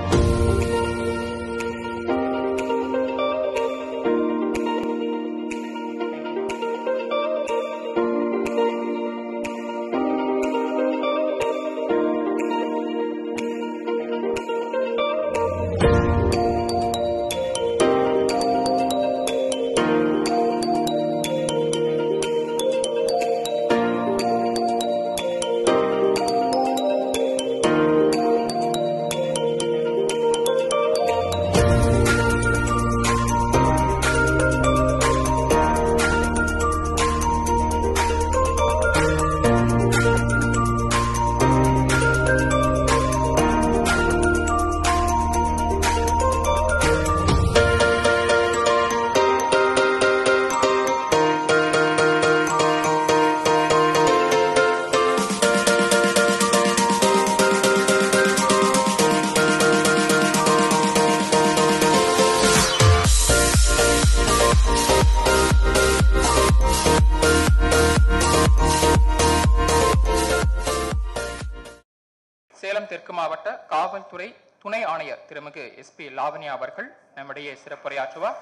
சேலம் தெற்கு மாவட்ட காவல்துறை துணை ஆணையர் திருமிகு எஸ்பி லாவண்யா அவர்கள் நம்மிடையே சிறப்புரையாற்றுவார்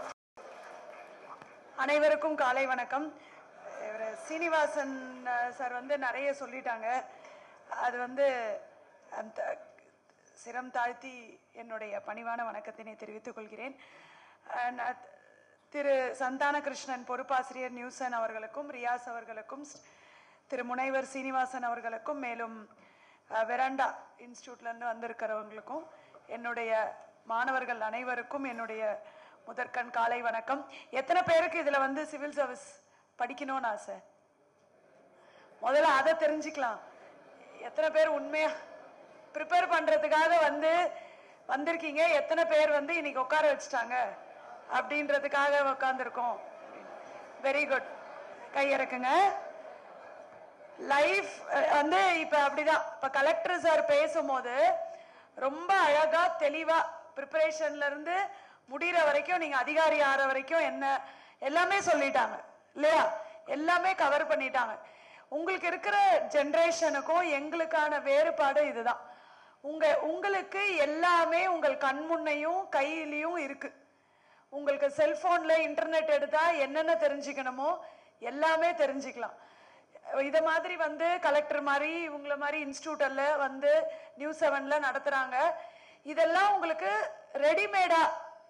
அனைவருக்கும் காலை வணக்கம் இவர் சீனிவாசன் அஹ், சார் வந்து நிறைய சொல்லிட்டாங்க அது வந்து அந்த சிரம் தாழ்த்தி என்னுடைய பணிவான வணக்கத்தினை தெரிவித்துக் கொள்கிறேன் அஹ், நான் திரு சந்தான கிருஷ்ணன் பொறுப்பாசிரியர் நியூசன் அவர்களுக்கும் ரியாஸ் அவர்களுக்கும் ஸ்- திரு முனைவர் சீனிவாசன் அவர்களுக்கும் மேலும் அஹ், வெராண்டா இன்ஸ்டியூட்ல இருந்து வந்திருக்கிறவங்களுக்கும் என்னுடைய மாணவர்கள் அனைவருக்கும் என்னுடைய முதற்கண் காலை வணக்கம் எத்தனை பேருக்கு இதுல வந்து சிவில் சர்வீஸ் படிக்கணும்னு ஆசை முதல்ல அதை தெரிஞ்சுக்கலாம் எத்தனை பேர் உண்மையா ப்ரிப்பேர் பண்றதுக்காக வந்து வந்திருக்கீங்க எத்தனை பேர் வந்து இன்னைக்கு உட்கார வச்சுட்டாங்க அப்படின்றதுக்காக உட்காந்துருக்கோம் வெரி குட் கையிறக்குங்க லைஃப் வந்து இப்ப அப்படிதான் இப்ப கலெக்டர் சார் பேசும்போது ரொம்ப அழகா தெளிவா ப்ரிப்பரேஷன்ல இருந்து முடிகிற வரைக்கும் நீங்க அதிகாரி ஆற வரைக்கும் என்ன எல்லாமே சொல்லிட்டாங்க இல்லையா எல்லாமே கவர் பண்ணிட்டாங்க உங்களுக்கு இருக்கிற ஜெனரேஷனுக்கும் எங்களுக்கான வேறுபாடு இதுதான் உங்க உங்களுக்கு எல்லாமே உங்கள் கண் முன்னையும் கையிலையும் இருக்கு உங்களுக்கு செல்போன்ல இன்டர்நெட் எடுத்தா என்னென்ன தெரிஞ்சுக்கணுமோ எல்லாமே தெரிஞ்சுக்கலாம் இத மாதிரி வந்து கலெக்டர் மாதிரி இவங்கள மாதிரி இன்ஸ்டியூட்டர்ல வந்து நியூஸ் செவன்ல நடத்துறாங்க இதெல்லாம் உங்களுக்கு ரெடிமேடா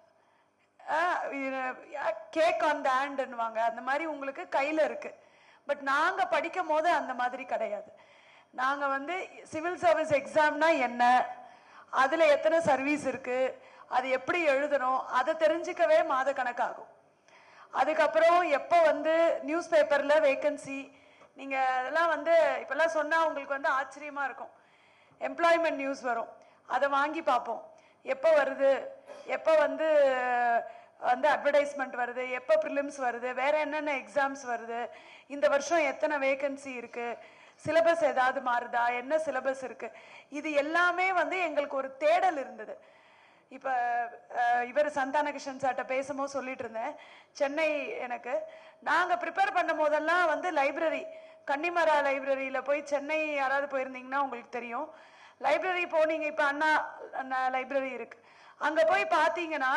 கேக் ஆன் த ஹேண்ட்னுவாங்க அந்த மாதிரி உங்களுக்கு கையில இருக்கு பட் நாங்க படிக்கும் போது அந்த மாதிரி கிடையாது நாங்க வந்து சிவில் சர்வீஸ் எக்ஸாம்னா என்ன அதுல எத்தனை சர்வீஸ் இருக்கு அது எப்படி எழுதணும் அதை தெரிஞ்சுக்கவே மாத கணக்காகும் அதுக்கப்புறம் எப்போ வந்து நியூஸ் பேப்பர்ல வேகன்சி நீங்க அதெல்லாம் வந்து இப்பெல்லாம் சொன்னா உங்களுக்கு வந்து ஆச்சரியமா இருக்கும் எம்ப்ளாய்மெண்ட் நியூஸ் வரும் அதை வாங்கி பார்ப்போம் எப்போ வருது எப்போ வந்து வந்து அட்வர்டைஸ்மெண்ட் வருது எப்போ ப்ரிலிம்ஸ் வருது வேற என்னென்ன எக்ஸாம்ஸ் வருது இந்த வருஷம் எத்தனை வேகன்சி இருக்கு சிலபஸ் ஏதாவது மாறுதா என்ன சிலபஸ் இருக்கு இது எல்லாமே வந்து எங்களுக்கு ஒரு தேடல் இருந்தது இப்ப அஹ், இவர் சந்தான கிருஷ்ணன் சார்ட்ட பேசும்போது சொல்லிட்டு இருந்தேன் சென்னை எனக்கு நாங்க ப்ரிப்பேர் பண்ணும் போதெல்லாம் வந்து லைப்ரரி கன்னிமரா லைப்ரரியில போய் சென்னை யாராவது போயிருந்தீங்கன்னா உங்களுக்கு தெரியும் லைப்ரரி போனீங்க இப்ப அண்ணா அண்ணா லைப்ரரி இருக்கு அங்க போய் பாத்தீங்கன்னா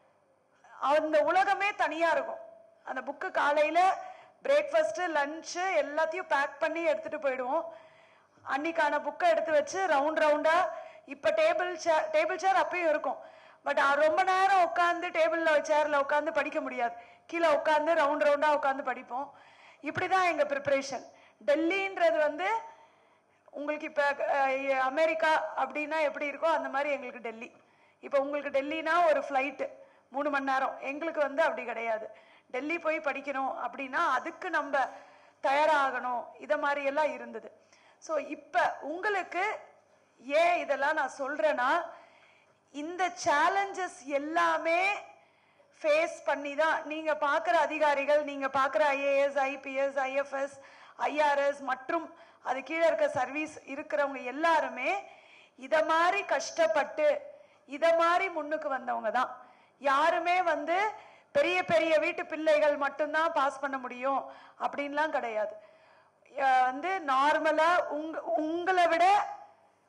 அந்த உலகமே தனியா இருக்கும் அந்த புக்கு காலையில பிரேக்ஃபாஸ்ட் லஞ்சு எல்லாத்தையும் பேக் பண்ணி எடுத்துட்டு போயிடுவோம் அன்னைக்கான புக்கை எடுத்து வச்சு ரவுண்ட் ரவுண்டா இப்ப டேபிள் சேர் டேபிள் சேர் அப்பயும் இருக்கும் பட் ரொம்ப நேரம் உட்காந்து டேபிள்ல சேர்ல உட்காந்து படிக்க முடியாது கீழே உட்காந்து ரவுண்ட் ரவுண்டா உட்காந்து படிப்போம் இப்படிதான் எங்க ப்ரிப்பரேஷன் டெல்லின்றது வந்து உங்களுக்கு இப்ப அஹ், அமெரிக்கா அப்படின்னா எப்படி இருக்கோ அந்த மாதிரி எங்களுக்கு டெல்லி இப்போ உங்களுக்கு டெல்லினா ஒரு ஃப்ளைட்டு மூணு மணி நேரம் எங்களுக்கு வந்து அப்படி கிடையாது டெல்லி போய் படிக்கணும் அப்படின்னா அதுக்கு நம்ம தயாராகணும் இத மாதிரி எல்லாம் இருந்தது ஸோ இப்போ உங்களுக்கு ஏன் இதெல்லாம் நான் சொல்றேன்னா இந்த சேலஞ்சஸ் எல்லாமே ஃபேஸ் பண்ணி தான் நீங்க பார்க்குற அதிகாரிகள் நீங்க பார்க்குற ஐஏஎஸ் ஐபிஎஸ் ஐஎஃப்எஸ் ஐஆர்எஸ் மற்றும் அது கீழே இருக்க சர்வீஸ் இருக்கிறவங்க எல்லாருமே இத மாதிரி கஷ்டப்பட்டு இத மாதிரி முன்னுக்கு வந்தவங்க தான் யாருமே வந்து பெரிய பெரிய வீட்டு பிள்ளைகள் மட்டும்தான் பாஸ் பண்ண முடியும் அப்படின்லாம் கிடையாது அஹ் வந்து நார்மலா உங்க உங்களை விட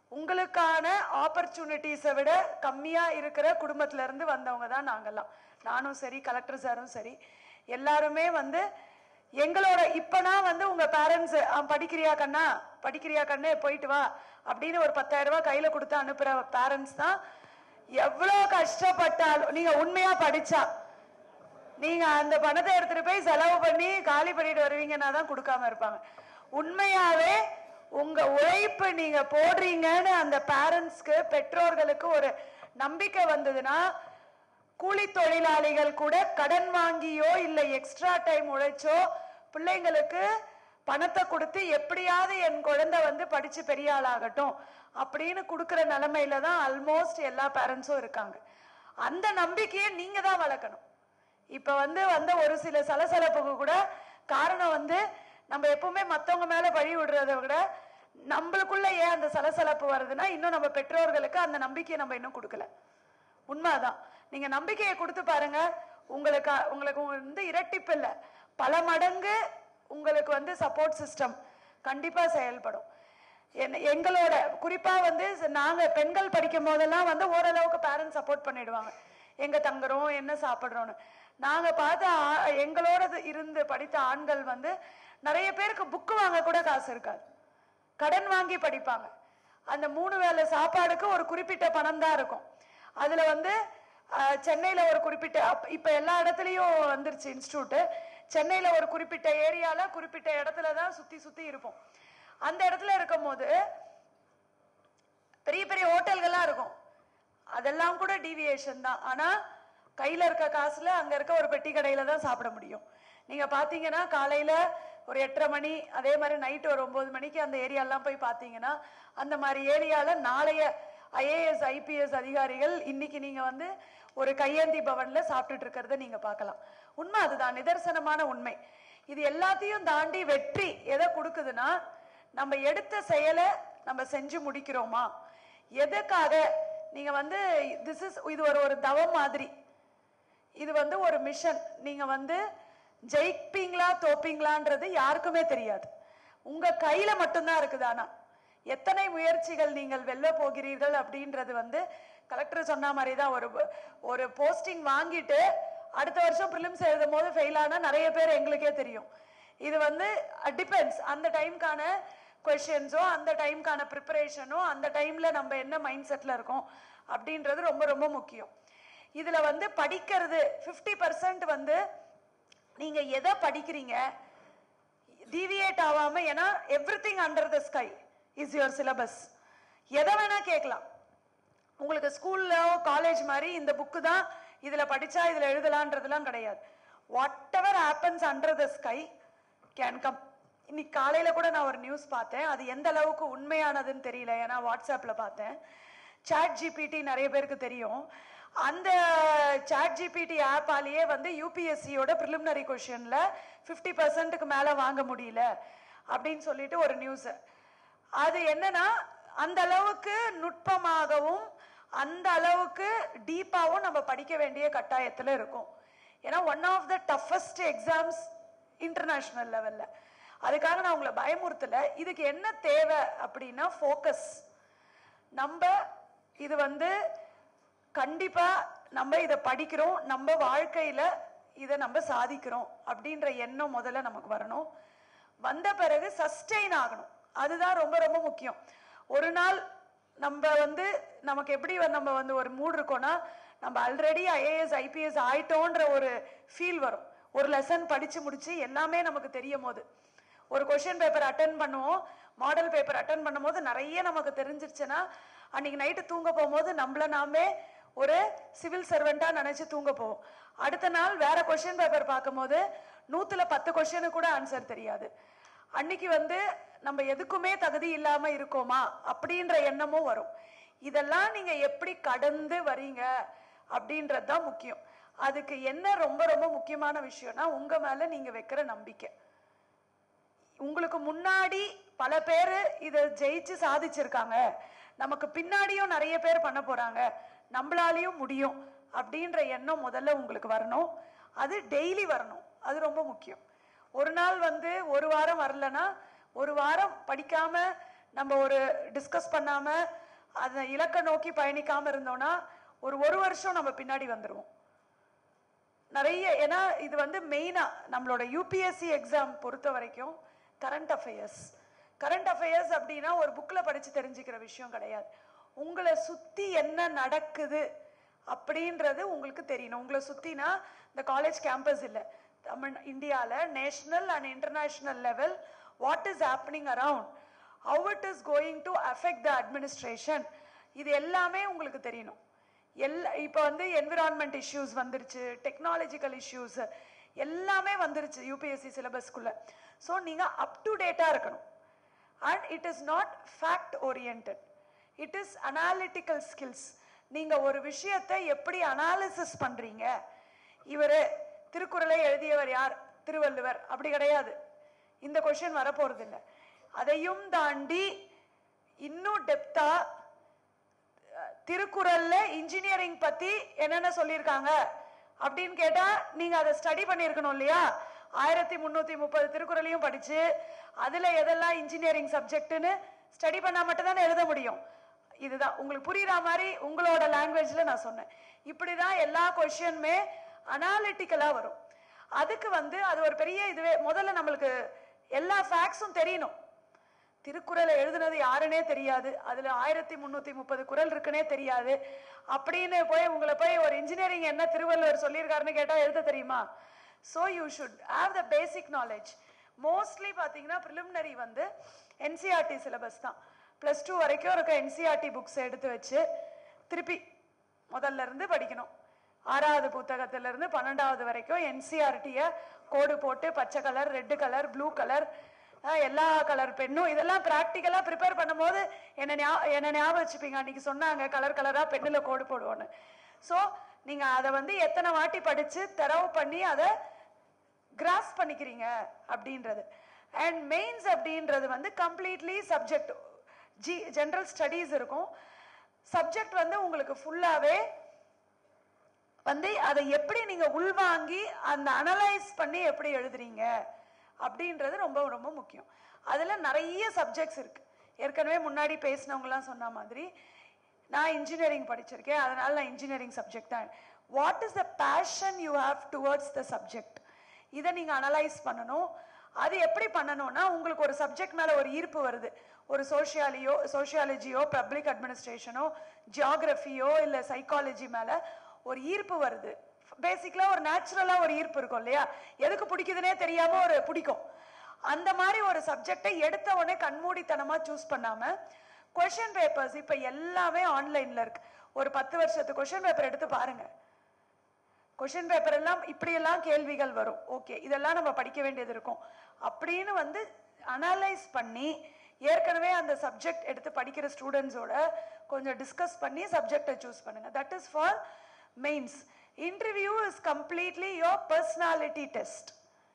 உங்களுக்கான ஆப்பர்ச்சுனிட்டிஸை விட கம்மியா இருக்கிற குடும்பத்துல இருந்து வந்தவங்க தான் நாங்கெல்லாம் நானும் சரி கலெக்டர் சாரும் சரி எல்லாருமே வந்து எங்களோட இப்பனா வந்து உங்க பேரண்ட்ஸ் படிக்கிறியா கண்ணா படிக்கிறியா கண்ணே போயிட்டு வா அப்படின்னு ஒரு பத்தாயிரம் ரூபாய் கையில கொடுத்து அனுப்புற பேரண்ட்ஸ் தான் எவ்வளவு கஷ்டப்பட்டாலும் நீங்க உண்மையா படிச்சா நீங்க அந்த பணத்தை எடுத்துட்டு போய் செலவு பண்ணி காலி பண்ணிட்டு வருவீங்கன்னா தான் கொடுக்காம இருப்பாங்க உண்மையாவே உங்க உழைப்பு நீங்க போடுறீங்கன்னு அந்த பேரண்ட்ஸ்க்கு பெற்றோர்களுக்கு ஒரு நம்பிக்கை வந்ததுன்னா கூலி தொழிலாளிகள் கூட கடன் வாங்கியோ இல்ல எக்ஸ்ட்ரா டைம் உழைச்சோ பிள்ளைங்களுக்கு பணத்தை கொடுத்து எப்படியாவது என் குழந்தை வந்து படிச்சு பெரிய ஆளாகட்டும் அப்படின்னு கொடுக்கிற நிலைமையில தான் ஆல்மோஸ்ட் எல்லா பேரண்ட்ஸும் இருக்காங்க அந்த நம்பிக்கையை நீங்க தான் வளர்க்கணும் இப்ப வந்து வந்த ஒரு சில சலசலப்புக்கு கூட காரணம் வந்து நம்ம எப்பவுமே மத்தவங்க மேல பழி விடுறதை விட நம்மளுக்குள்ள ஏன் அந்த சலசலப்பு வருதுன்னா இன்னும் நம்ம பெற்றோர்களுக்கு அந்த நம்பிக்கையை நம்ம இன்னும் கொடுக்கல உண்மைதான் நீங்க நம்பிக்கையை கொடுத்து பாருங்க உங்களுக்கு உங்களுக்கு வந்து இரட்டிப்பு இல்ல பல மடங்கு உங்களுக்கு வந்து சப்போர்ட் சிஸ்டம் கண்டிப்பா செயல்படும் என்ன- எங்களோட குறிப்பா வந்து நாங்க பெண்கள் படிக்கும் போதெல்லாம் வந்து ஓரளவுக்கு பேரண்ட்ஸ் சப்போர்ட் பண்ணிடுவாங்க எங்க தங்குறோம் என்ன சாப்பிடுறோம்னு நாங்க பார்த்த ஆ- எங்களோட இருந்து படித்த ஆண்கள் வந்து நிறைய பேருக்கு புக்கு வாங்க கூட காசு இருக்காது கடன் வாங்கி படிப்பாங்க அந்த மூணு வேளை சாப்பாடுக்கு ஒரு குறிப்பிட்ட பணம் தான் இருக்கும் அதுல வந்து அஹ், சென்னையில ஒரு குறிப்பிட்ட அப்ப- இப்ப எல்லா இடத்துலயும் வந்துருச்சு இன்ஸ்டியூட் சென்னையில ஒரு குறிப்பிட்ட ஏரியால குறிப்பிட்ட இடத்துல தான் சுத்தி சுத்தி இருப்போம் அந்த இடத்துல இருக்கும் போது பெரிய பெரிய ஹோட்டல்கள்லாம் இருக்கும் அதெல்லாம் கூட டீவியேஷன் தான் ஆனா கையில இருக்க காசுல அங்க இருக்க ஒரு பெட்டி கடையில தான் சாப்பிட முடியும் நீங்க பாத்தீங்கன்னா காலையில ஒரு எட்டரை மணி அதே மாதிரி நைட் ஒரு ஒன்பது மணிக்கு அந்த ஏரியாலாம் போய் பாத்தீங்கன்னா அந்த மாதிரி ஏரியால நாளைய ஐஏஎஸ் ஐபிஎஸ் அதிகாரிகள் இன்னைக்கு நீங்க வந்து ஒரு கையேந்தி பவன்ல சாப்பிட்டுட்டு இருக்கிறத நீங்க பார்க்கலாம் உண்மை அதுதான் நிதர்சனமான உண்மை இது எல்லாத்தையும் தாண்டி வெற்றி எதை கொடுக்குதுன்னா நம்ம எடுத்த செயலை நம்ம செஞ்சு முடிக்கிறோமா எதுக்காக நீங்க வந்து திஸ் இஸ் இது ஒரு ஒரு தவம் மாதிரி இது வந்து ஒரு மிஷன் நீங்க வந்து ஜெயிப்பீங்களா தோப்பீங்களான்றது யாருக்குமே தெரியாது உங்க கையில மட்டும்தான் இருக்குது ஆனா எத்தனை முயற்சிகள் நீங்கள் வெல்ல போகிறீர்கள் அப்படின்றது வந்து கலெக்டர் சொன்ன மாதிரி தான் ஒரு ஒரு போஸ்டிங் வாங்கிட்டு அடுத்த வருஷம் ப்ரிலிம்ஸ் எழுதும் போது ஃபெயில் ஆனா நிறைய பேர் எங்களுக்கே தெரியும் இது வந்து டிபெண்ட்ஸ் அந்த டைம்க்கான கொஷின்ஸோ அந்த டைம்க்கான ப்ரிப்பரேஷனோ அந்த டைம்ல நம்ம என்ன மைண்ட் செட்ல இருக்கோம் அப்படின்றது ரொம்ப ரொம்ப முக்கியம் இதுல வந்து படிக்கிறது 50% வந்து நீங்க எதை படிக்கிறீங்க டீவியேட் ஆகாம ஏன்னா every thing under the sky is your syllabus எதை வேணா கேட்கலாம் உங்களுக்கு ஸ்கூல்ல காலேஜ் மாதிரி இந்த புக்கு தான் இதுல படிச்சா இதுல எழுதலான்றதுலாம் கிடையாது whatever happens under the sky can come இன்னைக்கு காலையில கூட நான் ஒரு நியூஸ் பார்த்தேன் அது எந்த அளவுக்கு உண்மையானதுன்னு தெரியல ஏன்னா வாட்ஸ்அப்ல பார்த்தேன் சாட் ஜிபிடி நிறைய பேருக்கு தெரியும் அந்த சாட் ஜிபிடி ஆப்பாலேயே வந்து யூபிஎஸ்சியோட ப்ரிலிமினரி கொஷின்ல ஃபிஃப்டி பர்சன்ட்டுக்கு மேல வாங்க முடியல அப்படின்னு சொல்லிட்டு ஒரு நியூஸ் அது என்னன்னா அந்த அளவுக்கு நுட்பமாகவும் அந்த அளவுக்கு டீப்பாவும் நம்ம படிக்க வேண்டிய கட்டாயத்துல இருக்கும் ஏன்னா one of the toughest exams international லெவல்ல அதுக்காக நான் உங்களை பயமுறுத்தல இதுக்கு என்ன தேவை அப்படின்னா ஃபோக்கஸ் நம்ம இது வந்து கண்டிப்பா நம்ம இதை படிக்கிறோம் நம்ம வாழ்க்கையில இதை நம்ம சாதிக்கிறோம் அப்படின்ற எண்ணம் முதல்ல நமக்கு வரணும் வந்த பிறகு சஸ்டெயின் ஆகணும் அதுதான் ரொம்ப ரொம்ப முக்கியம் ஒரு நாள் நம்ம வந்து நமக்கு எப்படி வந்து நம்ம வந்து ஒரு மூட் இருக்கோம்னா நம்ம ஆல்ரெடி ஐஏஎஸ் ஐபிஎஸ் ஆயிட்டோன்ற ஒரு ஃபீல் வரும் ஒரு லெசன் படிச்சு முடிச்சு எல்லாமே நமக்கு தெரியும் போது ஒரு கொஷின் பேப்பர் அட்டன் பண்ணுவோம் மாடல் பேப்பர் அட்டன் பண்ணும்போது நிறைய நமக்கு தெரிஞ்சிருச்சுன்னா அன்னைக்கு நைட்டு தூங்க போகும்போது நம்மள நாமே ஒரு சிவில் சர்வெண்டா நினைச்சு தூங்க போவோம் அடுத்த நாள் வேற கொஷின் பேப்பர் பார்க்கும்போது நூத்துல பத்து கொஷினு கூட ஆன்சர் தெரியாது அன்னைக்கு வந்து நம்ம எதுக்குமே தகுதி இல்லாம இருக்கோமா அப்படின்ற எண்ணமும் வரும் இதெல்லாம் நீங்க எப்படி கடந்து வரீங்க அப்படின்றது தான் முக்கியம் அதுக்கு என்ன ரொம்ப ரொம்ப முக்கியமான விஷயம்னா உங்க மேல நீங்க வைக்கிற நம்பிக்கை உங்களுக்கு முன்னாடி பல பேர் இதை ஜெயிச்சு சாதிச்சிருக்காங்க நமக்கு பின்னாடியும் நிறைய பேர் பண்ண போறாங்க நம்மளாலையும் முடியும் அப்படின்ற எண்ணம் முதல்ல உங்களுக்கு வரணும் அது டெய்லி வரணும் அது ரொம்ப முக்கியம் ஒரு நாள் வந்து ஒரு வாரம் வரலனா ஒரு வாரம் படிக்காம நம்ம ஒரு டிஸ்கஸ் பண்ணாம அந்த இலக்கை நோக்கி பயணிக்காம இருந்தோம்னா ஒரு ஒரு வருஷம் நம்ம பின்னாடி வந்துருவோம் நிறைய ஏன்னா இது வந்து மெயினா நம்மளோட யூபிஎஸ்சி எக்ஸாம் பொறுத்த வரைக்கும் கரண்ட் அஃபேர்ஸ் கரண்ட் அஃபேர்ஸ் அப்படின்னா ஒரு புக்ல படிச்சு தெரிஞ்சுக்கிற விஷயம் கிடையாது உங்களை சுத்தி என்ன நடக்குது அப்படின்றது உங்களுக்கு தெரியணும் உங்களை சுத்தினா இந்த காலேஜ் கேம்பஸ் இல்லை தமிழ் இந்தியாவில் national and international level what is happening around how it is going to affect the administration இது எல்லாமே உங்களுக்கு தெரியணும் எல்லா இப்போ வந்து என்விரான்மெண்ட் இஷ்யூஸ் வந்துருச்சு டெக்னாலஜிக்கல் இஷ்யூஸ் எல்லாமே வந்துருச்சு யூபிஎஸ்சி சிலபஸ்க்குள்ள ஸோ நீங்கள் அப் டு டேட்டாக இருக்கணும் and it is not fact oriented it is analytical skills நீங்கள் ஒரு விஷயத்தை எப்படி அனாலிசிஸ் பண்ணுறீங்க இவர் திருக்குறளை எழுதியவர் யார் திருவள்ளுவர் அப்படி கிடையாது இந்த கொஷின் வரப்போறது இல்லை அதையும் தாண்டி இன்னும் டெப்தா திருக்குறள்ல இன்ஜினியரிங் பத்தி என்னென்ன சொல்லியிருக்காங்க அப்படின்னு கேட்டா நீங்க அதை ஸ்டடி பண்ணியிருக்கணும் இல்லையா ஆயிரத்தி முன்னூத்தி முப்பது திருக்குறளையும் படிச்சு அதுல எதெல்லாம் இன்ஜினியரிங் சப்ஜெக்ட்னு ஸ்டடி பண்ணா மட்டும் தானே எழுத முடியும் இதுதான் உங்களுக்கு புரியுற மாதிரி உங்களோட லாங்குவேஜ்ல நான் சொன்னேன் இப்படிதான் எல்லா கொஷினுமே அனாலிட்டிக்கலா வரும் அதுக்கு வந்து அது ஒரு பெரிய இதுவே முதல்ல நம்மளுக்கு எல்லா ஃபேக்ட்ஸும் தெரியணும் திருக்குறளை எழுதுனது யாருன்னே தெரியாது அதுல ஆயிரத்தி முன்னூத்தி முப்பது குறள் இருக்குன்னே தெரியாது அப்படின்னு போய் உங்களை போய் ஒரு இன்ஜினியரிங் என்ன திருவள்ளுவர் சொல்லியிருக்காருன்னு கேட்டா எழுத தெரியுமா so you should have the basic knowledge mostly பார்த்தீங்கன்னா ப்ரிலிமினரி வந்து என்சிஆர்டி சிலபஸ் தான் ப்ளஸ் டூ வரைக்கும் இருக்க என்சிஆர்டி புக்ஸ் எடுத்து வச்சு திருப்பி முதல்ல இருந்து படிக்கணும் ஆறாவது புத்தகத்துல இருந்து பன்னெண்டாவது வரைக்கும் என்சிஆர்டிய கோடு போட்டு பச்சை colour red colour blue colour எல்லா கலர் பெண்ணும் இதெல்லாம் ப்ராக்டிக்கலா ப்ரிப்பேர் பண்ணும்போது என்ன ஞா- என்ன ஞாபகம் வச்சுப்பீங்க அன்னைக்கு சொன்னாங்க கலர் கலரா பெண்ணுல கோடு போடுவோன்னு ஸோ நீங்க அதை வந்து எத்தனை வாட்டி படிச்சு தரவு பண்ணி அதை கிராஸ் பண்ணிக்கிறீங்க அப்படின்றது அண்ட் மெயின்ஸ் அப்படின்றது வந்து completely subject G general studies இருக்கும் சப்ஜெக்ட் வந்து உங்களுக்கு ஃபுல்லாவே வந்து அதை எப்படி நீங்க உள்வாங்கி அந்த அனலைஸ் பண்ணி எப்படி எழுதுறீங்க அப்படின்றது ரொம்ப ரொம்ப முக்கியம் அதுல நிறைய சப்ஜெக்ட்ஸ் இருக்கு ஏற்கனவே முன்னாடி பேசினவங்கலாம் சொன்ன மாதிரி நான் இன்ஜினியரிங் படிச்சிருக்கேன் அதனால நான் இன்ஜினியரிங் சப்ஜெக்ட் தான் what is the passion you have towards the subject இதை நீங்க அனலைஸ் பண்ணணும் அது எப்படி பண்ணணும்னா உங்களுக்கு ஒரு சப்ஜெக்ட் மேல ஒரு ஈர்ப்பு வருது ஒரு சோஷியாலியோ சோஷியாலஜியோ பப்ளிக் அட்மினிஸ்ட்ரேஷனோ ஜியாகிரபியோ இல்ல சைக்காலஜி மேல ஒரு ஈர்ப்பு வருது பேசிக்கலா ஒரு நேச்சுரலா ஒரு ஈர்ப்பு இருக்கும் இல்லையா எதுக்கு பிடிக்குதுன்னே தெரியாம ஒரு பிடிக்கும் அந்த மாதிரி ஒரு சப்ஜெக்டை எடுத்த உடனே கண்மூடித்தனமா சூஸ் பண்ணாம கொஷின் பேப்பர்ஸ் இப்ப எல்லாமே ஆன்லைன்ல இருக்கு ஒரு பத்து வருஷத்து கொஷின் பேப்பர் எடுத்து பாருங்க கொஷின் பேப்பர் எல்லாம் இப்படியெல்லாம் கேள்விகள் வரும் ஓகே இதெல்லாம் நம்ம படிக்க வேண்டியது இருக்கும் அப்படின்னு வந்து அனலைஸ் பண்ணி ஏற்கனவே அந்த சப்ஜெக்ட் எடுத்து படிக்கிற ஸ்டூடெண்ட்ஸோட கொஞ்சம் டிஸ்கஸ் பண்ணி சப்ஜெக்டை சூஸ் பண்ணுங்க that is for mains interview is completely your personality test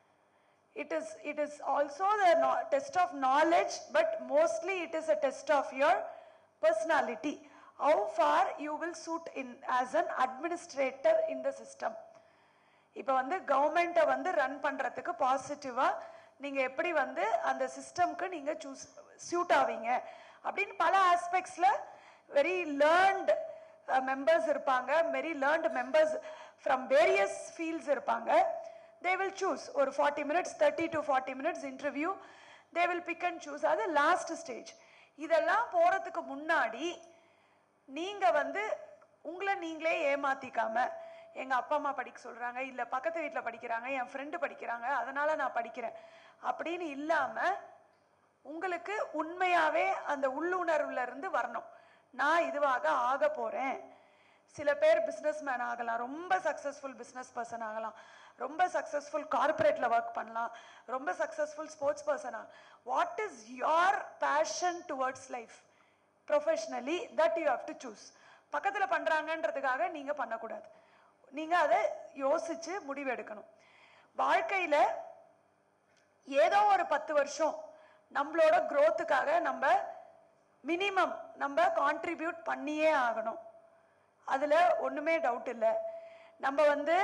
it is it is also the no- test of knowledge but mostly it is a test of your personality how far you will suit in as an administrator in the system இப்போ வந்து கவர்மெண்ட்டை வந்து run பண்றதுக்கு பாசிட்டிவா நீங்க எப்படி வந்து அந்த சிஸ்டம்க்கு நீங்க சூஸ் சூட் ஆவீங்க அப்படின்னு பல ஆஸ்பெக்ட்ஸ்ல வெரி லேர்ன்ட் மெம்பர்ஸ் இருப்பாங்க very learned members from various fields இருப்பாங்க தே வில் சூஸ் ஒரு forty minutes thirty to forty minutes interview they will pick and choose அது லாஸ்ட் ஸ்டேஜ் இதெல்லாம் போறதுக்கு முன்னாடி நீங்க வந்து உங்களை நீங்களே ஏமாத்திக்காம எங்க அப்பா அம்மா படிக்க சொல்றாங்க இல்ல பக்கத்து வீட்ல படிக்கிறாங்க என் ஃப்ரெண்டு படிக்கிறாங்க அதனால நான் படிக்கிறேன் அப்படின்னு இல்லாம உங்களுக்கு உண்மையாவே அந்த உள்ளுணர்வுல இருந்து வரணும் நான் இதுவாக ஆக போறேன் சில பேர் பிசினஸ் மேன் ஆகலாம் ரொம்ப சக்சஸ்ஃபுல் பிசினஸ் பர்சன் ஆகலாம் ரொம்ப சக்சஸ்ஃபுல் கார்பரேட்ல ஒர்க் பண்ணலாம் ரொம்ப சக்சஸ்ஃபுல் ஸ்போர்ட்ஸ் பர்சன் ஆகலாம் what is your passion towards life professionally that you have to choose பக்கத்துல பண்றாங்கன்றதுக்காக நீங்க பண்ணக்கூடாது நீங்க அதை யோசிச்சு முடிவெடுக்கணும் வாழ்க்கையில ஏதோ ஒரு பத்து வருஷம் நம்மளோட growth-க்காக நம்ம மினிமம் நம்ம கான்ட்ரிபியூட் பண்ணியே ஆகணும் அதுல ஒண்ணுமே டவுட் இல்லை நம்ம வந்து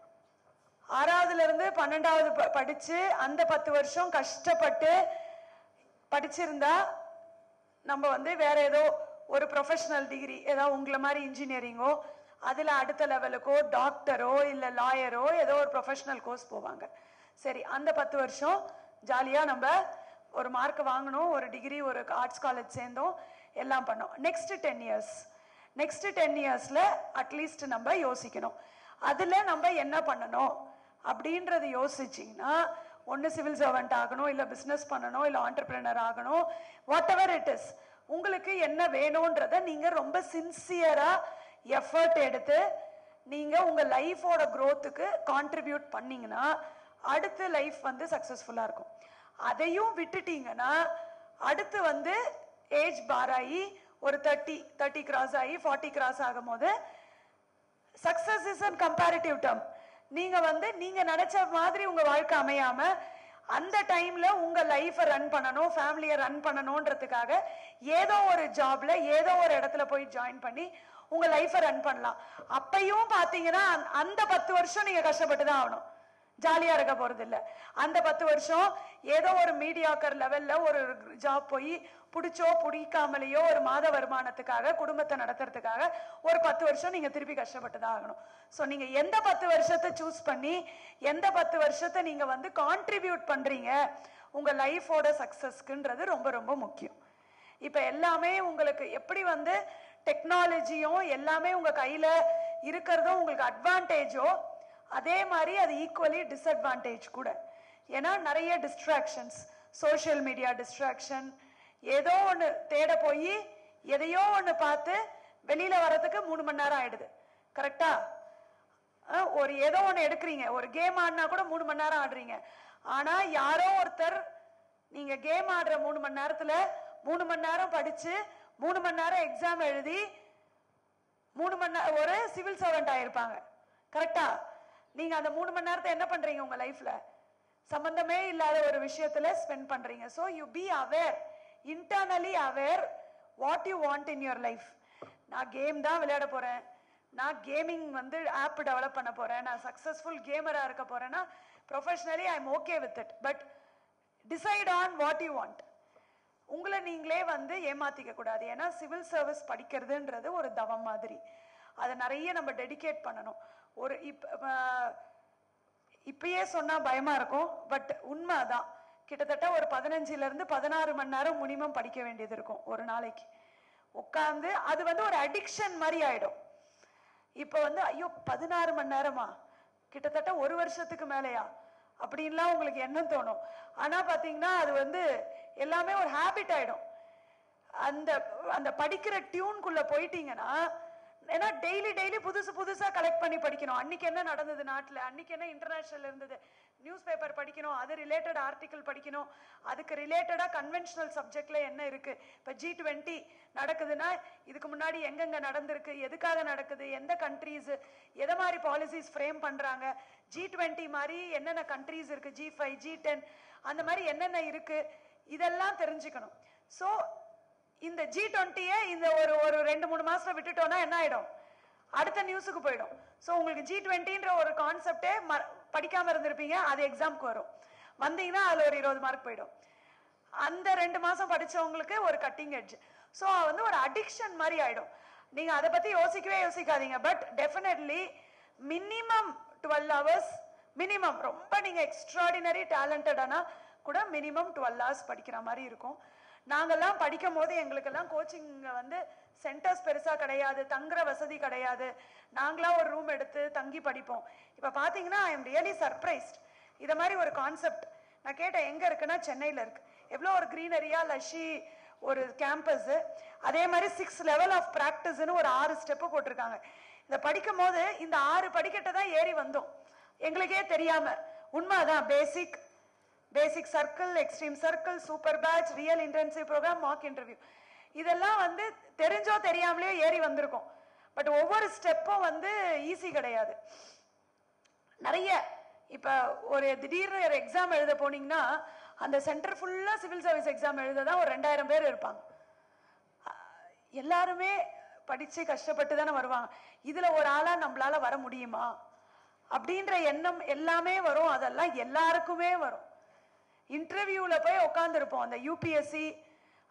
ஆறாவதுல இருந்து பன்னெண்டாவது ப- படிச்சு அந்த பத்து வருஷம் கஷ்டப்பட்டு படிச்சிருந்தா நம்ம வந்து வேற ஏதோ ஒரு ப்ரொஃபஷனல் டிகிரி ஏதோ உங்களை மாதிரி இன்ஜினியரிங்கோ அதில் அடுத்த லெவலுக்கோ டாக்டரோ இல்லை லாயரோ ஏதோ ஒரு ப்ரொஃபஷனல் கோர்ஸ் போவாங்க சரி அந்த பத்து வருஷம் ஜாலியாக நம்ம ஒரு மார்க் வாங்கணும் ஒரு டிகிரி ஒரு ஆர்ட்ஸ் காலேஜ் சேர்ந்தோம் எல்லாம் பண்ணோம் next ten years next ten இயர்ஸில் அட்லீஸ்ட் நம்ம யோசிக்கணும் அதில் நம்ம என்ன பண்ணணும் அப்படின்றத யோசிச்சிங்கன்னா ஒன்று சிவில் சர்வெண்ட் ஆகணும் இல்லை பிஸ்னஸ் பண்ணணும் இல்லை ஆண்டர்பிரினர் ஆகணும் வாட் எவர் இட் இஸ் உங்களுக்கு என்ன வேணுன்றத நீங்கள் ரொம்ப சின்சியராக எஃபர்ட் எடுத்து நீங்கள் உங்கள் லைஃபோட க்ரோத்துக்கு கான்ட்ரிபியூட் பண்ணீங்கன்னா அடுத்த லைஃப் வந்து சக்ஸஸ்ஃபுல்லாக இருக்கும் அதையும் விட்டுட்டீங்கன்னா அடுத்து வந்து ஏஜ் பார் ஆகி ஒரு தேர்ட்டி தேர்ட்டி கிராஸ் ஆகி ஃபார்ட்டி கிராஸ் ஆகும் போது success is an comparative term நீங்க வந்து நீங்க நினைச்ச மாதிரி உங்க வாழ்க்கை அமையாம அந்த டைம்ல உங்க லைஃபை ரன் பண்ணணும் ஃபேமிலியை ரன் பண்ணணும்ன்றதுக்காக ஏதோ ஒரு ஜாப்ல ஏதோ ஒரு இடத்துல போய் ஜாயின் பண்ணி உங்க லைஃபை ரன் பண்ணலாம் அப்பையும் பாத்தீங்கன்னா அந்த- அந்த பத்து வருஷம் நீங்க கஷ்டப்பட்டு தான் ஆகணும் ஜாலியா இருக்க போறது இல்ல அந்த பத்து வருஷம் ஏதோ ஒரு மீடியாக்கர் லெவல்ல ஒரு ஜாப் போய் பிடிச்சோ பிடிக்காமலேயோ ஒரு மாத வருமானத்துக்காக குடும்பத்தை நடத்துறதுக்காக ஒரு பத்து வருஷம் நீங்க திருப்பி கஷ்டப்பட்டு தான் ஆகணும் ஸோ நீங்க எந்த பத்து வருஷத்தை சூஸ் பண்ணி எந்த பத்து வருஷத்தை நீங்க வந்து கான்ட்ரிபியூட் பண்றீங்க உங்க லைஃபோட சக்சஸ்க்குன்றது ரொம்ப ரொம்ப முக்கியம் இப்ப எல்லாமே உங்களுக்கு எப்படி வந்து டெக்னாலஜியும் எல்லாமே உங்க கையில இருக்கிறதும் உங்களுக்கு அட்வான்டேஜோ அதே மாதிரி அது ஈக்குவலி டிஸ்அட்வான்டேஜ் கூட ஏன்னா நிறைய டிஸ்ட்ராக்ஷன்ஸ் சோஷியல் மீடியா டிஸ்ட்ராக்ஷன் ஏதோ ஒன்று தேட போய் எதையோ ஒன்று பார்த்து வெளியில வர்றதுக்கு மூணு மணி நேரம் ஆயிடுது கரெக்டா அஹ் ஒரு ஏதோ ஒன்று எடுக்கிறீங்க ஒரு கேம் ஆடினா கூட மூணு மணி நேரம் ஆடுறீங்க ஆனா யாரோ ஒருத்தர் நீங்க கேம் ஆடுற மூணு மணி நேரத்துல மூணு மணி நேரம் படிச்சு மூணு மணி நேரம் எக்ஸாம் எழுதி மூணு மணி நேரம் ஒரு சிவில் சர்வெண்ட் ஆயிருப்பாங்க கரெக்டா நீங்க அந்த மூணு மணி நேரத்தை என்ன பண்றீங்க உங்க லைஃப்ல சம்பந்தமே இல்லாத ஒரு விஷயத்துல ஸ்பெண்ட் பண்றீங்க so you be aware internally aware what you want in your life நான் கேம் தான் விளையாட போறேன் நான் கேமிங் வந்து ஆப் டெவலப் பண்ண போறேன் நான் சக்சஸ்ஃபுல் கேமரா இருக்க போறேன்னா professionally I am okay with it but decide on what you want உங்களை நீங்களே வந்து ஏமாத்திக்க கூடாது ஏன்னா சிவில் சர்வீஸ் படிக்கிறதுன்றது ஒரு தவம் மாதிரி அதை நிறைய நம்ம டெடிகேட் பண்ணணும் ஒரு இப்ப அஹ், இப்பயே சொன்னா பயமா இருக்கும் பட் உண்மை அதான் கிட்டத்தட்ட ஒரு பதினஞ்சுல இருந்து பதினாறு மணி நேரம் மினிமம் படிக்க வேண்டியது இருக்கும் ஒரு நாளைக்கு உட்காந்து அது வந்து ஒரு அடிக்ஷன் மாதிரி ஆயிடும் இப்போ வந்து ஐயோ பதினாறு மணி நேரமா கிட்டத்தட்ட ஒரு வருஷத்துக்கு மேலயா அப்படின்லாம் உங்களுக்கு எண்ணம் தோணும் ஆனா பாத்தீங்கன்னா அது வந்து எல்லாமே ஒரு ஹேபிட் ஆயிடும் அந்த அந்த படிக்கிற டியூன்குள்ள போயிட்டீங்கன்னா ஏன்னா டெய்லி டெய்லி புதுசு புதுசா கலெக்ட் பண்ணி படிக்கணும் அன்னைக்கு என்ன நடந்தது நாட்டுல அன்னைக்கு என்ன இன்டர்நேஷனல் இருந்தது நியூஸ் பேப்பர் படிக்கணும் அது ரிலேட்டட் ஆர்டிக்கல் படிக்கணும் அதுக்கு ரிலேட்டடா கன்வென்ஷனல் சப்ஜெக்ட்ல என்ன இருக்கு இப்ப ஜி டுவெண்ட்டி நடக்குதுன்னா இதுக்கு முன்னாடி எங்கெங்க நடந்திருக்கு எதுக்காக நடக்குது எந்த கண்ட்ரீஸ் எதை மாதிரி பாலிசிஸ் ஃப்ரேம் பண்றாங்க ஜி டுவெண்ட்டி மாதிரி என்னென்ன கண்ட்ரீஸ் இருக்கு ஜி ஃபைவ் ஜி டென் அந்த மாதிரி என்னென்ன இருக்கு இதெல்லாம் தெரிஞ்சுக்கணும் ஸோ இந்த ஜி டுவெண்ட்டியை இந்த ஒரு ஒரு ரெண்டு மூணு மாசத்துல விட்டுட்டோம்னா என்ன ஆயிடும் அடுத்த நியூஸுக்கு போயிடும் ஸோ உங்களுக்கு ஜி டுவெண்ட்டின்ற ஒரு கான்செப்டே படிக்காம இருந்திருப்பீங்க அது எக்ஸாம்க்கு வரும் வந்தீங்கன்னா அதுல ஒரு இருபது மார்க் போயிடும் அந்த ரெண்டு மாசம் படிச்சவங்களுக்கு ஒரு கட்டிங் எட்ஜ் ஸோ வந்து ஒரு அடிக்ஷன் மாதிரி ஆயிடும் நீங்க அதை பத்தி யோசிக்கவே யோசிக்காதீங்க but definitely minimum twelve hours minimum ரொம்ப நீங்க எக்ஸ்ட்ராடினரி டேலண்டடானா கூட மினிமம் டுவெல் ஹவர்ஸ் படிக்கிற மாதிரி இருக்கும் நாங்கெல்லாம் படிக்கும் போது எங்களுக்கெல்லாம் கோச்சிங் வந்து சென்டர்ஸ் பெருசா கிடையாது தங்குற வசதி கிடையாது நாங்களா ஒரு ரூம் எடுத்து தங்கி படிப்போம் இப்ப பாத்தீங்கன்னா ஐ எம் ரியலி சர்ப்ரைஸ்ட் இத மாதிரி ஒரு கான்செப்ட் நான் கேட்டேன் எங்க இருக்குன்னா சென்னையில இருக்கு எவ்வளோ ஒரு கிரீனரியா லஷி ஒரு கேம்பஸ் அதே மாதிரி சிக்ஸ் லெவல் ஆஃப் ப்ராக்டிஸ்னு ஒரு ஆறு ஸ்டெப்பு போட்டிருக்காங்க இதை படிக்கும் போது இந்த ஆறு படிக்கட்டை தான் ஏறி வந்தோம் எங்களுக்கே தெரியாம உண்மைதான் basic basic circle extreme circle super batch real intensive programme mock interview இதெல்லாம் வந்து தெரிஞ்சோ தெரியாமலேயோ ஏறி வந்திருக்கும் பட் ஒவ்வொரு ஸ்டெப்பும் வந்து ஈஸி கிடையாது நிறைய இப்ப ஒரு திடீர்னு ஒரு எக்ஸாம் எழுத போனீங்கன்னா அந்த சென்டர் ஃபுல்லா சிவில் சர்வீஸ் எக்ஸாம் எழுத தான் ஒரு ரெண்டாயிரம் பேர் இருப்பாங்க அஹ் எல்லாருமே படிச்சு கஷ்டப்பட்டு தானே வருவாங்க இதுல ஒரு ஆளா நம்மளால வர முடியுமா அப்படின்ற எண்ணம் எல்லாமே வரும் அதெல்லாம் எல்லாருக்குமே வரும் இன்டர்வியூல போய் உட்காந்துருப்போம் அந்த யூபிஎஸ்சி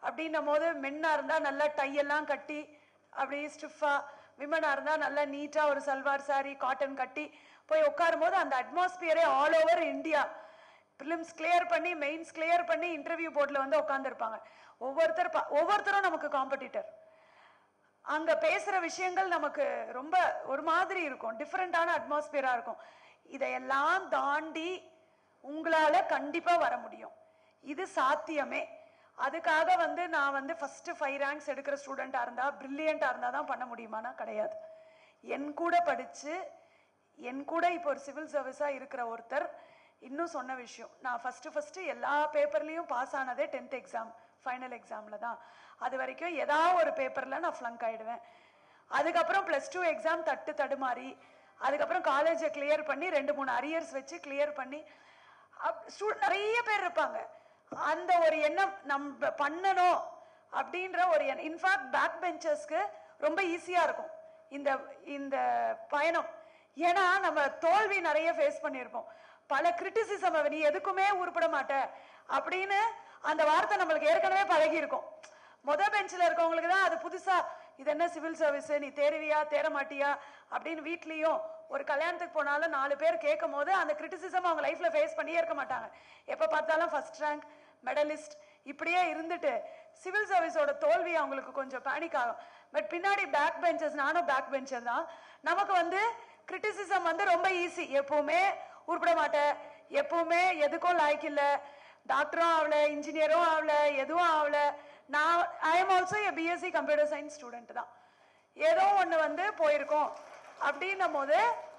அப்படின்னும் போது மென்னா இருந்தா நல்லா டையெல்லாம் கட்டி அப்படியே ஸ்டிஃபா விமனா இருந்தா நல்லா நீட்டா ஒரு சல்வார் saree காட்டன் கட்டி போய் உட்காரும் போது அந்த அட்மாஸ்பியரே all over India prelims clear பண்ணி மெயின்ஸ் கிளியர் பண்ணி இன்டர்வியூ போர்டில் வந்து உட்காந்துருப்பாங்க ஒவ்வொருத்தர் பா- ஒவ்வொருத்தரும் நமக்கு காம்படிட்டர் அங்க பேசுற விஷயங்கள் நமக்கு ரொம்ப ஒரு மாதிரி இருக்கும் டிஃப்ரெண்டான அட்மாஸ்பியரா இருக்கும் இதையெல்லாம் தாண்டி உங்களால கண்டிப்பா வர முடியும் இது சாத்தியமே அதுக்காக வந்து நான் வந்து ஃபர்ஸ்ட் ஃபைவ் ரேங்க்ஸ் எடுக்கிற ஸ்டூடெண்டா இருந்தா பிரில்லியண்டா இருந்தா தான் பண்ண முடியுமானா கிடையாது என் கூட படிச்சு என் கூட இப்போ ஒரு சிவில் சர்வீஸா இருக்கிற ஒருத்தர் இன்னும் சொன்ன விஷயம் நான் ஃபர்ஸ்ட் ஃபர்ஸ்ட் எல்லா பேப்பர்லயும் பாஸ் ஆனதே டென்த் எக்ஸாம் ஃபைனல் எக்ஸாம்ல தான் அது வரைக்கும் ஏதாவது ஒரு பேப்பர்ல நான் ஃப்ளங்க் ஆயிடுவேன் அதுக்கப்புறம் ப்ளஸ் டூ எக்ஸாம் தட்டு தடுமாறி அதுக்கப்புறம் காலேஜை கிளியர் பண்ணி ரெண்டு மூணு அரியர்ஸ் வச்சு கிளியர் பண்ணி அப்- stu- நிறைய பேர் இருப்பாங்க அந்த ஒரு எண்ணம் நம்ம பண்ணணும் அப்படின்ற ஒரு எண்ணம் இன்ஃபேக்ட் பேக் பெஞ்சர்ஸ்க்கு ரொம்ப ஈஸியா இருக்கும் இந்த இந்த பயணம் ஏன்னா நம்ம தோல்வி நிறைய ஃபேஸ் பண்ணியிருப்போம் பல கிரிட்டிசிசம் நீ எதுக்குமே உருப்பட மாட்ட அப்படின்னு அந்த வார்த்தை நம்மளுக்கு ஏற்கனவே பழகி இருக்கும் முத பெஞ்சில் இருக்கவங்களுக்கு தான் அது புதுசா இது என்ன சிவில் சர்வீஸ் நீ தேருவியா தேர மாட்டியா அப்படின்னு வீட்லயும் ஒரு கல்யாணத்துக்கு போனாலும் நாலு பேர் கேட்கும் போது அந்த கிரிட்டிசிசம் அவங்க லைஃப்ல ஃபேஸ் பண்ணியே இருக்க மாட்டாங்க எப்ப பார்த்தாலும் ஃபர்ஸ்ட் ரேங்க் மெடலிஸ்ட் இப்படியே இருந்துட்டு சிவில் சர்வீஸோட தோல்வி அவங்களுக்கு கொஞ்சம் பேனிக் ஆகும் பட் பின்னாடி பேக் பெஞ்சஸ் நானும் பேக் பெஞ்சர் தான் நமக்கு வந்து கிரிட்டிசிசம் வந்து ரொம்ப ஈஸி எப்பவுமே உருப்பட மாட்டேன் எப்பவுமே எதுக்கும் லாய்க்கு இல்லை டாக்டரும் ஆகல இன்ஜினியரும் ஆகல எதுவும் ஆகல நான் I am also a BSc computer science student தான் ஏதோ ஒன்று வந்து போயிருக்கோம் அப்படின்னும் போது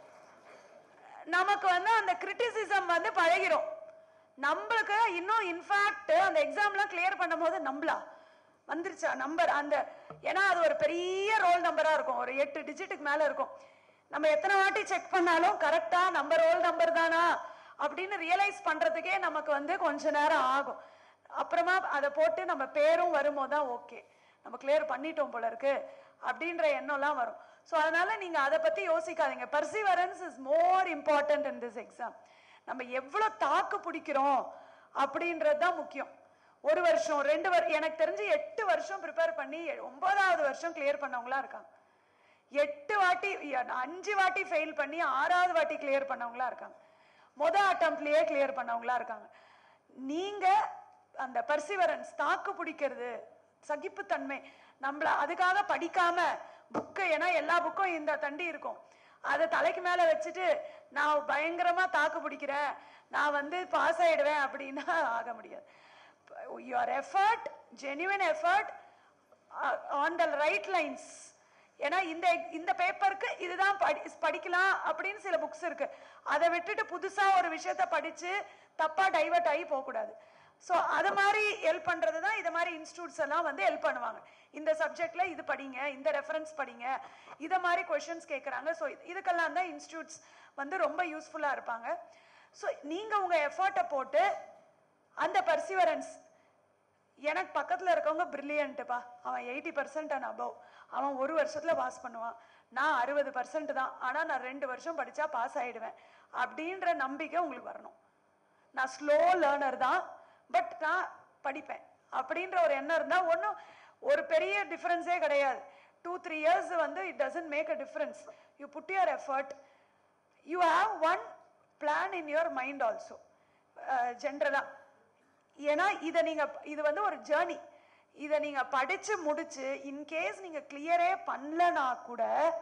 நமக்கு வந்து அந்த கிரிட்டிசிசம் வந்து பழகிரும் நம்மளுக்கு இன்னும் இன்ஃபேக்ட் அந்த எக்ஸாம்லாம் கிளியர் பண்ணும் போது நம்பலாம் வந்துருச்சா நம்பர் அந்த ஏன்னா அது ஒரு பெரிய ரோல் நம்பரா இருக்கும் ஒரு எட்டு டிஜிட்டுக்கு மேல இருக்கும் நம்ம எத்தனை வாட்டி செக் பண்ணாலும் கரெக்டா நம்ம ரோல் நம்பர் தானா அப்படின்னு ரியலைஸ் பண்றதுக்கே நமக்கு வந்து கொஞ்ச நேரம் ஆகும் அப்புறமா அதை போட்டு நம்ம பேரும் வரும்போது தான் ஓகே நம்ம கிளியர் பண்ணிட்டோம் போல இருக்கு அப்படின்ற எண்ணம்லாம் வரும் ஸோ அதனால நீங்க அதை பத்தி யோசிக்காதீங்க perseverance is more important in this exam நம்ம எவ்வளவு தாக்கு பிடிக்கிறோம் அப்படின்றது தான் முக்கியம் ஒரு வருஷம் ரெண்டு வருஷம் எனக்கு தெரிஞ்சு எட்டு வருஷம் ப்ரிப்பேர் பண்ணி எ- ஒன்பதாவது வருஷம் கிளியர் பண்ணவங்களா இருக்காங்க எட்டு வாட்டி ய- அஞ்சு வாட்டி ஃபெயில் பண்ணி ஆறாவது வாட்டி கிளியர் பண்ணவங்களா இருக்காங்க முத அட்டம்ப்ட்லயே கிளியர் பண்ணவங்களா இருக்காங்க நீங்க அந்த பர்சிவரன்ஸ் தாக்கு பிடிக்கிறது சகிப்புத்தன்மை நம்மள அதுக்காக படிக்காம புக்கு ஏன்னா எல்லா புக்கும் இந்த தண்டி இருக்கும் அதை தலைக்கு மேல வச்சுட்டு நான் பயங்கரமா தாக்கு பிடிக்கிறேன் நான் வந்து பாஸ் ஆயிடுவேன் அப்படின்னா ஆக முடியாது your effort genuine effort on the right lines ஏன்னா இந்த இந்த பேப்பருக்கு இதுதான் படி படிக்கலாம் அப்படின்னு சில புக்ஸ் இருக்கு அதை விட்டுட்டு புதுசா ஒரு விஷயத்த படிச்சு தப்பா டைவர்ட் ஆகி போகக்கூடாது ஸோ அது மாதிரி ஹெல்ப் பண்றது தான் இது மாதிரி இன்ஸ்டியூட்ஸ் எல்லாம் வந்து ஹெல்ப் பண்ணுவாங்க இந்த சப்ஜெக்ட்ல இது படிங்க இந்த ரெஃபரன்ஸ் படிங்க இதை மாதிரி கொஷின்ஸ் கேட்குறாங்க ஸோ இதுக்கெல்லாம் தான் இன்ஸ்டியூட்ஸ் வந்து ரொம்ப யூஸ்ஃபுல்லா இருப்பாங்க ஸோ நீங்க உங்க எஃபர்ட்டை போட்டு அந்த பர்சிவரன்ஸ் எனக்கு பக்கத்துல இருக்கவங்க பிரில்லியன்ட்டுப்பா அவன் எயிட்டி பர்சன்ட் அண்ட் அபவ் அவன் ஒரு வருஷத்துல பாஸ் பண்ணுவான் நான் அறுபது பர்சன்ட் தான் ஆனா நான் ரெண்டு வருஷம் படிச்சா பாஸ் ஆயிடுவேன் அப்படின்ற நம்பிக்கை உங்களுக்கு வரணும் நான் ஸ்லோ லேர்னர் தான் பட் நான் படிப்பேன் அப்படின்ற ஒரு எண்ணம் இருந்தா ஒன்றும் ஒரு பெரிய டிஃபரன்ஸே கிடையாது டூ த்ரீ இயர்ஸ் வந்து it doesn't make a difference you put your effort you have one plan in your mind also ஜென்ரலா ஏன்னா இதை நீங்க இது வந்து ஒரு ஜேர்னி இதை நீங்க படிச்சு முடிச்சு இன்கேஸ் நீங்க கிளியரே பண்ணலனா கூட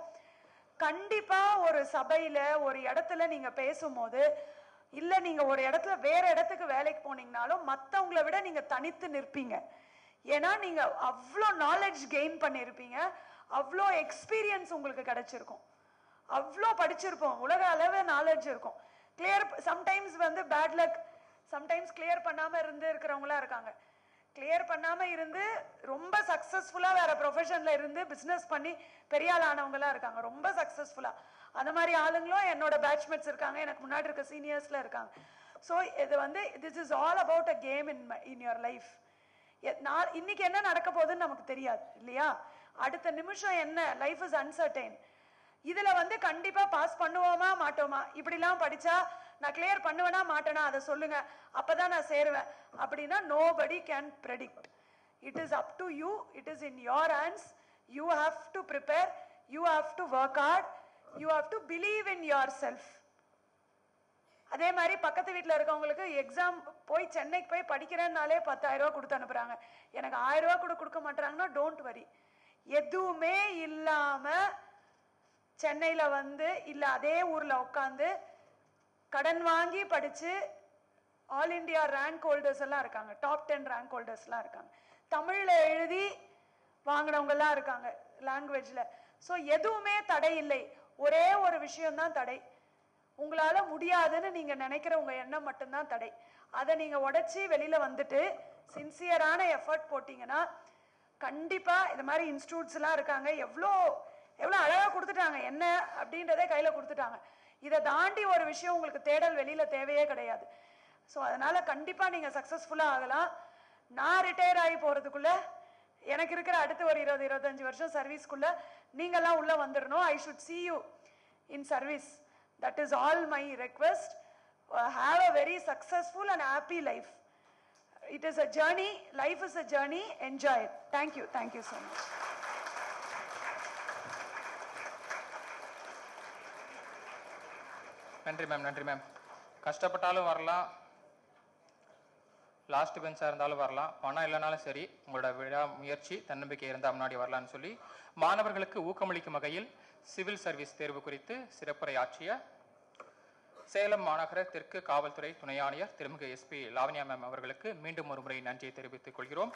கண்டிப்பா ஒரு சபையில ஒரு இடத்துல நீங்க பேசும்போது இல்ல நீங்க ஒரு இடத்துல வேற இடத்துக்கு வேலைக்கு போனீங்கனாலும் மத்தவங்கள விட நீங்க தனித்து நிற்பீங்க ஏன்னா நீங்க அவ்வளோ நாலேஜ் கெயின் பண்ணியிருப்பீங்க அவ்வளோ எக்ஸ்பீரியன்ஸ் உங்களுக்கு கிடைச்சிருக்கும் அவ்வளோ படிச்சிருப்போம் உலக அளவு நாலேஜ் இருக்கும் கிளியர் சம்டைம்ஸ் வந்து பேட் லக் சம்டைம்ஸ் கிளியர் பண்ணாம இருந்து இருக்கிறவங்களா இருக்காங்க கிளியர் பண்ணாம இருந்து ரொம்ப சக்சஸ்ஃபுல்லா வேற ப்ரொஃபஷன்ல இருந்து பிசினஸ் பண்ணி பெரிய ஆள் ஆனவங்களா இருக்காங்க ரொம்ப சக்சஸ்ஃபுல்லா அந்த மாதிரி ஆளுங்களும் என்னோட பேட்ச்மேட்ஸ் இருக்காங்க எனக்கு முன்னாடி இருக்க சீனியர்ஸ்ல இருக்காங்க ஸோ இது வந்து this is all about a game in in your life நான் இன்னைக்கு என்ன நடக்க போகுதுன்னு நமக்கு தெரியாது இல்லையா அடுத்த நிமிஷம் என்ன லைஃப் இஸ் அன்சர்டைன் இதுல வந்து கண்டிப்பா பாஸ் பண்ணுவோமா மாட்டோமா இப்படிலாம் படிச்சா நான் கிளியர் பண்ணுவேனா மாட்டேனா அதை சொல்லுங்க அப்பதான் நான் சேருவேன் அப்படின்னா nobody can predict it is up to you it is in your hands you have to prepare you have to work hard you have to believe in yourself அதே மாதிரி பக்கத்து வீட்டில் இருக்கவங்களுக்கு எக்ஸாம் போய் சென்னைக்கு போய் படிக்கிறேன்னாலே பத்தாயிரம் ரூபா கொடுத்து அனுப்புறாங்க எனக்கு ஆயிரம் ரூபா கூட கொடுக்க மாட்டாங்கன்னா டோன்ட் வரி எதுவுமே இல்லாம சென்னையில வந்து இல்ல அதே ஊர்ல உட்காந்து கடன் வாங்கி படிச்சு ஆல் இந்தியா ரேங்க் ஹோல்டர்ஸ் எல்லாம் இருக்காங்க டாப் டென் ரேங்க் ஹோல்டர்ஸ்லாம் இருக்காங்க தமிழ்ல எழுதி வாங்கினவங்க எல்லாம் இருக்காங்க லாங்குவேஜ்ல ஸோ எதுவுமே தடை இல்லை ஒரே ஒரு விஷயம்தான் தடை உங்களால முடியாதுன்னு நீங்க நினைக்கிற உங்க எண்ணம் மட்டும்தான் தடை அதை நீங்க உடைச்சி வெளியில வந்துட்டு சின்சியரான எஃபர்ட் போட்டீங்கன்னா கண்டிப்பா இந்த மாதிரி இன்ஸ்டியூட்ஸ் எல்லாம் இருக்காங்க எவ்வளோ எவ்வளோ அழகா கொடுத்துட்டாங்க என்ன அப்படின்றதே கையில கொடுத்துட்டாங்க இதை தாண்டி ஒரு விஷயம் உங்களுக்கு தேடல் வெளியில தேவையே கிடையாது ஸோ அதனால கண்டிப்பா நீங்க சக்சஸ்ஃபுல்லா ஆகலாம் நான் ரிட்டையர் ஆகி போறதுக்குள்ள எனக்கு இருக்கிற அடுத்த ஒரு இருபது இருபத்தஞ்சு வருஷம் சர்வீஸ்க்குள்ள நீங்கெல்லாம் உள்ள வந்துடணும் I should see you in service. That is all my request. Uh, have a very successful and happy life. It is a journey. Life is a journey. Enjoy it. Thank you. Thank you so much. நன்றி ma'am நன்றி ma'am கஷ்டப்பட்டாலும் வரலாம் last பெஞ்சாக இருந்தாலும் வரலாம் பணம் இல்லைனாலும் சரி உங்களோட விழா முயற்சி தன்னம்பிக்கை இருந்தால் முன்னாடி வரலாம்னு சொல்லி மாணவர்களுக்கு ஊக்கமளிக்கும் வகையில் சிவில் சர்வீஸ் தேர்வு குறித்து சிறப்புரை ஆற்றிய சேலம் மாநகர தெற்கு காவல்துறை துணை ஆணையர் திருமிகு எஸ்பி லாவண்யா மேம் அவர்களுக்கு மீண்டும் ஒரு முறை நன்றியை தெரிவித்துக் கொள்கிறோம்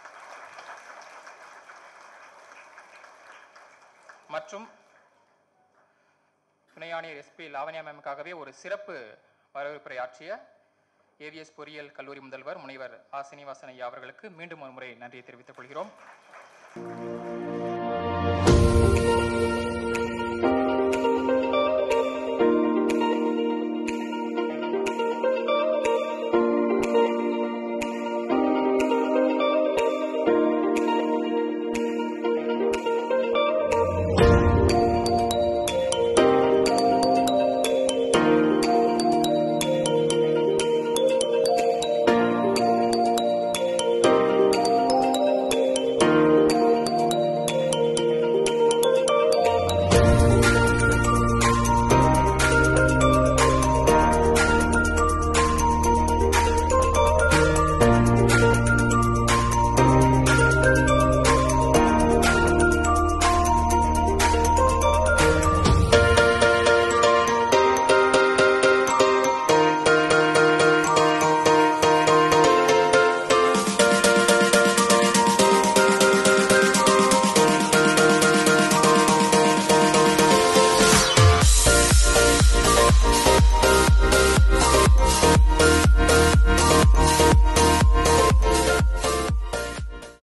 மற்றும் துணை ஆணையர் எஸ்பி லாவண்யா மேமுக்காகவே ஒரு சிறப்பு வரவேற்புரை ஆற்றிய ஏவிஎஸ் பொறியியல் கல்லூரி முதல்வர் முனைவர் ஆ சீனிவாசன் ஐயா அவர்களுக்கு மீண்டும் ஒரு முறை நன்றியை தெரிவித்துக் கொள்கிறோம்